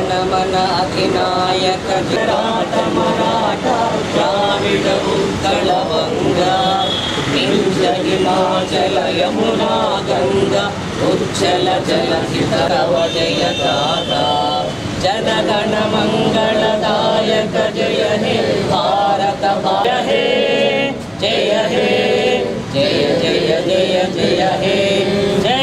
జనగణమన అధినాయక జరాట మరాఠ ద్రావిడ ఉత్కళ వంగ వింధ్య హిమాచల యమునా గంగ ఉచ్చల జలధితరవ జయ గాథా జనగణ మంగళదాయక జయ హే భారత భార హే జయ హే జయ జయ జయ జయ హే జయ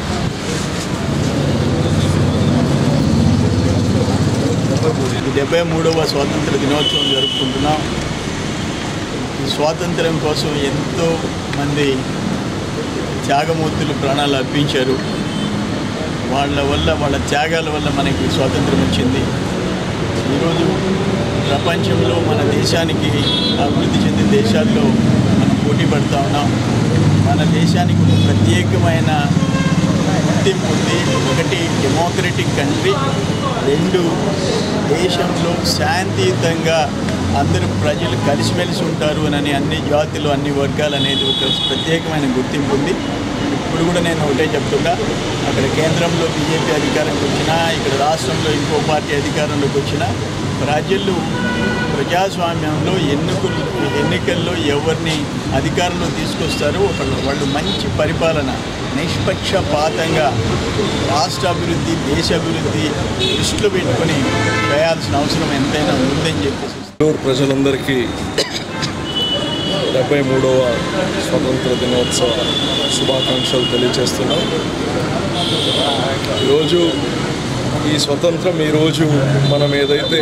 ఈ డెబ్బై మూడవ స్వాతంత్ర దినోత్సవం జరుపుకుంటున్నాం ఈ స్వాతంత్ర్యం కోసం ఎంతో మంది త్యాగమూర్తులు ప్రాణాలు అర్పించారు వాళ్ళ వల్ల వాళ్ళ త్యాగాల వల్ల మనకి స్వాతంత్రం వచ్చింది ఈరోజు ప్రపంచంలో మన దేశానికి అభివృద్ధి చెందిన దేశాల్లో మనం పోటీ పడుతూ ఉన్నాం మన దేశానికి ఒక ప్రత్యేకమైన గుర్తింపు ఉంది ఒకటి డెమోక్రటిక్ కంట్రీ రెండు దేశంలో శాంతియుతంగా అందరూ ప్రజలు కలిసిమెలిసి ఉంటారు అని అన్ని జాతులు అన్ని వర్గాలు అనేది ఒక ప్రత్యేకమైన గుర్తింపు ఉంది ఇప్పుడు కూడా నేను ఒకటే చెప్తున్నా అక్కడ కేంద్రంలో బీజేపీ అధికారంలోకి వచ్చినా ఇక్కడ రాష్ట్రంలో ఇంకో పార్టీ అధికారంలోకి వచ్చినా ప్రజలు ప్రజాస్వామ్యంలో ఎన్నికలు ఎన్నికల్లో ఎవరిని అధికారంలో తీసుకొస్తారో ఒకళ్ళు వాళ్ళు మంచి పరిపాలన నిష్పక్షపాతంగా రాష్ట్ర అభివృద్ధి దేశ అభివృద్ధి దృష్టిలో పెట్టుకొని చేయాల్సిన అవసరం ఎంతైనా ఉందని చెప్పేసి నెల్లూరు ప్రజలందరికీ డెబ్బై మూడవ స్వతంత్ర దినోత్సవ శుభాకాంక్షలు తెలియజేస్తున్నాం ఈరోజు ఈ స్వతంత్రం ఈరోజు మనం ఏదైతే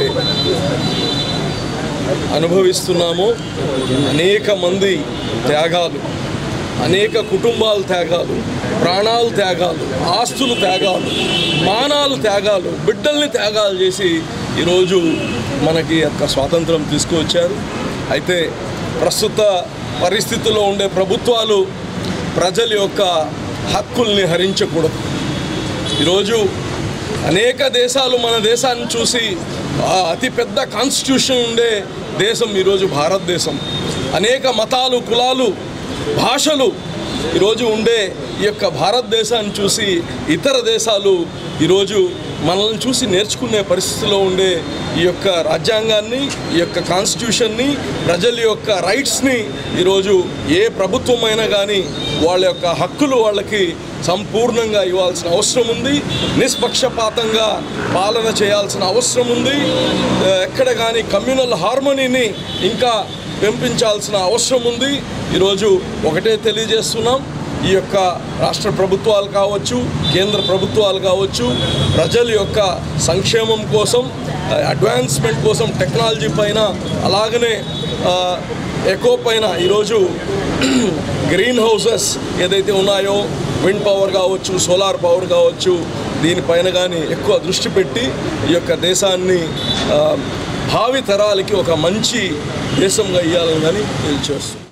అనుభవిస్తున్నామో అనేక మంది త్యాగాలు అనేక కుటుంబాల త్యాగాలు ప్రాణాలు త్యాగాలు ఆస్తులు త్యాగాలు మానాలు త్యాగాలు బిడ్డల్ని త్యాగాలు చేసి ఈరోజు మనకి యొక్క స్వాతంత్రం తీసుకువచ్చారు అయితే ప్రస్తుత పరిస్థితుల్లో ఉండే ప్రభుత్వాలు ప్రజల యొక్క హక్కుల్ని హరించకూడదు ఈరోజు అనేక దేశాలు మన దేశాన్ని చూసి ఆ, అతిపెద్ద కాన్స్టిట్యూషన్ ఉండే దేశం ఈరోజు భారతదేశం అనేక మతాలు కులాలు భాషలు ఈరోజు ఉండే ఈ యొక్క భారతదేశాన్ని చూసి ఇతర దేశాలు ఈరోజు మనల్ని చూసి నేర్చుకునే పరిస్థితిలో ఉండే ఈ యొక్క రాజ్యాంగాన్ని ఈ యొక్క కాన్స్టిట్యూషన్ని ప్రజల యొక్క రైట్స్ని ఈరోజు ఏ ప్రభుత్వమైనా కానీ వాళ్ళ యొక్క హక్కులు వాళ్ళకి సంపూర్ణంగా ఇవ్వాల్సిన అవసరం ఉంది నిష్పక్షపాతంగా పాలన చేయాల్సిన అవసరం ఉంది ఆ, ఎక్కడ కానీ కమ్యూనల్ హార్మోనీని ఇంకా పెంపించాల్సిన అవసరం ఉంది ఈరోజు ఒకటే తెలియజేస్తున్నాం ఈ యొక్క రాష్ట్ర ప్రభుత్వాలు కావచ్చు కేంద్ర ప్రభుత్వాలు కావచ్చు ప్రజల యొక్క సంక్షేమం కోసం ఆ, అడ్వాన్స్మెంట్ కోసం టెక్నాలజీ పైన అలాగనే ఆ, ఎకో పైన ఈరోజు గ్రీన్ హౌసెస్ ఏదైతే ఉన్నాయో విండ్ పవర్ కావచ్చు సోలార్ పవర్ కావచ్చు దీనిపైన కానీ ఎక్కువ దృష్టి పెట్టి ఈ యొక్క దేశాన్ని ఆ, భావి తరాలకి ఒక మంచి దేశంగా ఇవ్వాలని కానీ తెలియచేస్తుంది